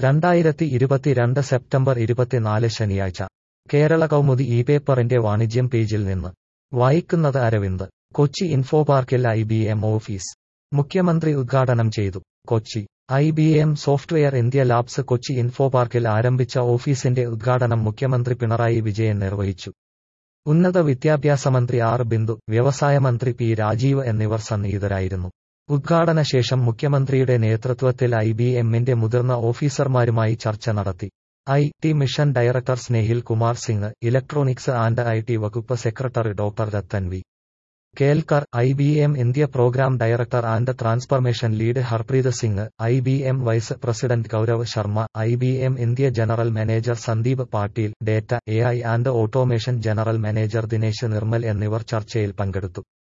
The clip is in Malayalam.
രണ്ടായിരത്തി ഇരുപത്തിരണ്ട് സെപ്റ്റംബർ ഇരുപത്തിനാല് ശനിയാഴ്ച കേരള കൗമുദി ഇ പേപ്പറിന്റെ വാണിജ്യം പേജിൽ നിന്ന് വായിക്കുന്നത് അരവിന്ദ് കൊച്ചി ഇൻഫോപാർക്കിൽ ഐ ബി എം ഓഫീസ് മുഖ്യമന്ത്രി ഉദ്ഘാടനം ചെയ്തു Kochi I B M software India labs Kochi ഇൻഫോപാർക്കിൽ ആരംഭിച്ച ഓഫീസിന്റെ ഉദ്ഘാടനം മുഖ്യമന്ത്രി പിണറായി വിജയൻ നിർവഹിച്ചു ഉന്നത വിദ്യാഭ്യാസ മന്ത്രി ആർ ബിന്ദു വ്യവസായ മന്ത്രി പി രാജീവ് എന്നിവർ സന്നിഹിതരായിരുന്നു ഉദ്ഘാടന ശേഷം മുഖ്യമന്ത്രിയുടെ നേതൃത്വത്തിൽ ഐ ബി എമ്മിന്റെ മുതിർന്ന ഓഫീസർമാരുമായി ചർച്ച നടത്തി I T mission director Snehil Kumar Singh electronics and I T വകുപ്പ് secretary doctor Rathan V Kelkar I B M India program director and transformation lead Harpreet Singh I B M vice president Gaurav Sharma I B M India general manager Sandeep Patil data A I and automation general manager Dinesh Nirmal എന്നിവർ ചർച്ചയിൽ പങ്കെടുത്തു